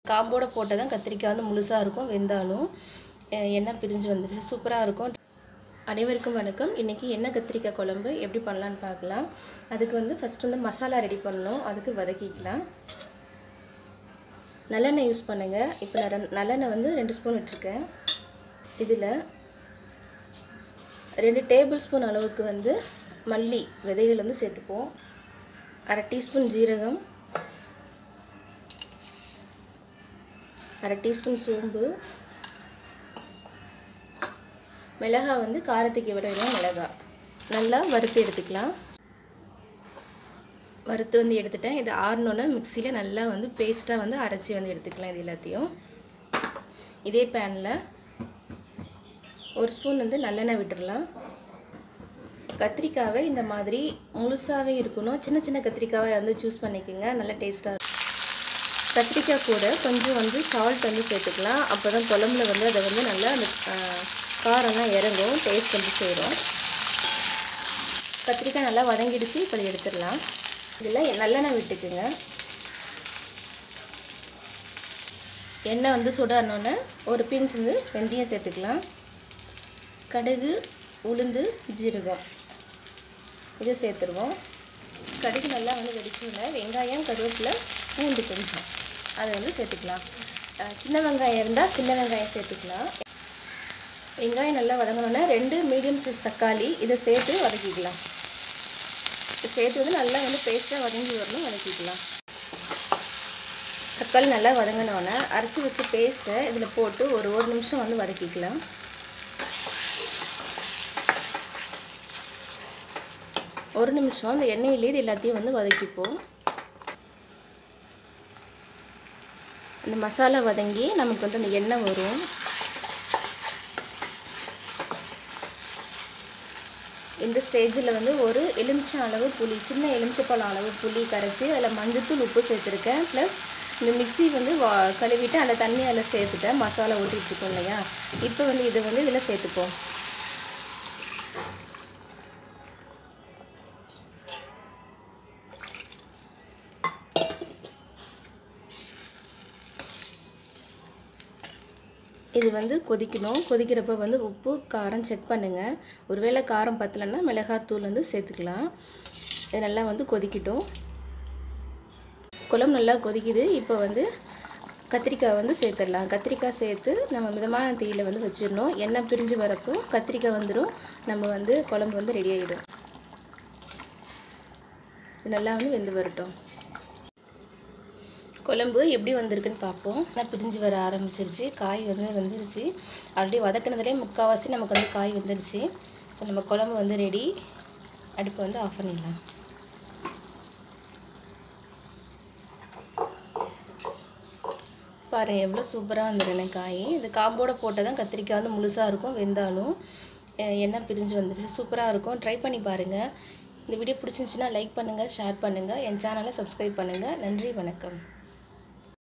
காம்போட போட்டால் தான் கத்திரிக்காய் வந்து முழுசாக இருக்கும் வெந்தாலும் அஹ் எண்ணெய் பிரிஞ்சு வந்துடுச்சு சூப்பராக இருக்கும் அனைவருக்கும் வணக்கம் இன்றைக்கி எண்ணெய் கத்திரிக்காய் குழம்பு எப்படி பண்ணலான்னு பார்க்கலாம் அதுக்கு வந்து ஃபஸ்ட்டு வந்து மசாலா ரெடி பண்ணணும் அதுக்கு வதக்கிக்கலாம் நல்லெண்ணெய் யூஸ் பண்ணுங்கள் இப்போ நான் ரெண்- நல்லெண்ணெய் வந்து ரெண்டு ஸ்பூன் விட்டுருக்கேன் இதில் ரெண்டு டேபிள் ஸ்பூன் அளவுக்கு வந்து மல்லி விதைகள் வந்து சேர்த்துப்போம் அரை டீஸ்பூன் ஜீரகம் அரை டீஸ்பூன் சோம்பு மிளகாய் வந்து காரத்துக்கு எவ்வளோ மிளகாய் நல்லா வறுத்து எடுத்துக்கலாம் வறுத்து வந்து எடுத்துட்டேன் இது ஆறணுன்னு மிக்சியில் நல்லா வந்து பேஸ்ட்டாக வந்து அரைச்சி வந்து எடுத்துக்கலாம் இது எல்லாத்தையும் இதே பேனில் ஒரு ஸ்பூன் வந்து நல்லெண்ணெய் விட்டுடலாம் கத்திரிக்காவை இந்த மாதிரி முழுசாகவே இருக்கணும் சின்ன சின்ன கத்திரிக்காவை வந்து சூஸ் பண்ணிக்கோங்க நல்லா டேஸ்ட்டாக இருக்கும் கத்திரிக்காய் கூட கொஞ்சம் வந்து சால்ட் வந்து சேர்த்துக்கலாம் அப்போ தான் குழம்புல வந்து அதை வந்து நல்லா அந்த ஆஹ், காரம்லாம் இறங்கும் டேஸ்ட் வந்து சேரும் கத்திரிக்காய் நல்லா வதங்கிடுச்சு இப்போ இதை எடுத்துடலாம் இதில் நல்லெண்ணெய் விட்டுக்குங்க எண்ணெய் வந்து சுடானோன்னே ஒரு பிஞ்ச் வந்து வெந்தயம் சேர்த்துக்கலாம் கடுகு உளுந்து ஜீரகம் இதை சேர்த்துருவோம் கடுகு நல்லா வந்து வெடிச்சோன்னே வெங்காயம் கருவேப்பிலை பூண்டு கொஞ்சம் அதை வந்து சேர்த்துக்கலாம் அஹ் சின்ன வெங்காயம் இருந்தால் சின்ன வெங்காயம் சேர்த்துக்கலாம் வெங்காயம் நல்லா வதங்கினோன்னே ரெண்டு மீடியம் சைஸ் தக்காளி இதை சேர்த்து வதக்கிக்கலாம் இதை சேர்த்து வந்து நல்லா வந்து பேஸ்ட்டாக வதங்கி வரணும் வதக்கிக்கலாம் தக்காளி நல்லா வதங்கினோன்னே அரைச்சி வச்ச பேஸ்ட்டை இதில் போட்டு ஒரு ஒரு நிமிஷம் வந்து வதக்கிக்கலாம் ஒரு நிமிஷம் அந்த எண்ணெயிலே இது எல்லாத்தையும் வந்து வதக்கிப்போம் அந்த மசாலா வதங்கி நமக்கு வந்து அந்த எண்ணெய் வரும் இந்த ஸ்டேஜில் வந்து ஒரு எலுமிச்சம் அளவு புளி சின்ன எலுமிச்சப்பழம் அளவு புளி கரைச்சி அதில் மஞ்சத்தூள் உப்பு சேர்த்துருக்கேன் ப்ளஸ் இந்த மிக்ஸி வந்து வா கழுவிட்டு அந்த தண்ணி அதில் சேர்த்துட்டேன் மசாலா ஊற்றிட்டு இருக்கோம் இல்லையா இப்போ வந்து இதை வந்து இதில் சேர்த்துப்போம் இது வந்து கொதிக்கணும் கொதிக்கிறப்ப வந்து உப்பு காரம் செக் பண்ணுங்கள் ஒருவேளை காரம் பத்தலைன்னா மிளகாத்தூள் வந்து சேர்த்துக்கலாம் இது நல்லா வந்து கொதிக்கட்டும் குழம்பு நல்லா கொதிக்குது இப்போ வந்து கத்திரிக்காய் வந்து சேர்த்துடலாம் கத்திரிக்காய் சேர்த்து நம்ம மிதமான தீயில் வந்து வச்சிடணும் எண்ணெய் பிரிஞ்சு வரப்போ கத்திரிக்காய் வந்துடும் நம்ம வந்து குழம்பு வந்து ரெடி ஆகிடும் இது நல்லா வந்து வெந்து வரட்டும் குழம்பு எப்படி வந்திருக்குன்னு பார்ப்போம் நல்லா பிரிஞ்சு வர ஆரம்பிச்சிருச்சு காய் வந்து வந்துருச்சு ஆல்ரெடி வதக்கினதுலேயே முக்கால்வாசி நமக்கு வந்து காய் வந்துருச்சு இப்போ நம்ம குழம்பு வந்து ரெடி அடுப்பை வந்து ஆஃப் பண்ணிடலாம் பாருங்கள் எவ்வளோ சூப்பராக வந்துருன்னு காய் இது காம்போட போட்டால் தான் கத்திரிக்காய் வந்து முழுசாக இருக்கும் வெந்தாலும் அஹ் எண்ணெய் பிரிஞ்சு வந்துருச்சு சூப்பராக இருக்கும் ட்ரை பண்ணி பாருங்கள் இந்த வீடியோ பிடிச்சிருந்துச்சின்னா லைக் பண்ணுங்கள் ஷேர் பண்ணுங்கள் என் சேனலை சப்ஸ்கிரைப் பண்ணுங்கள் நன்றி வணக்கம்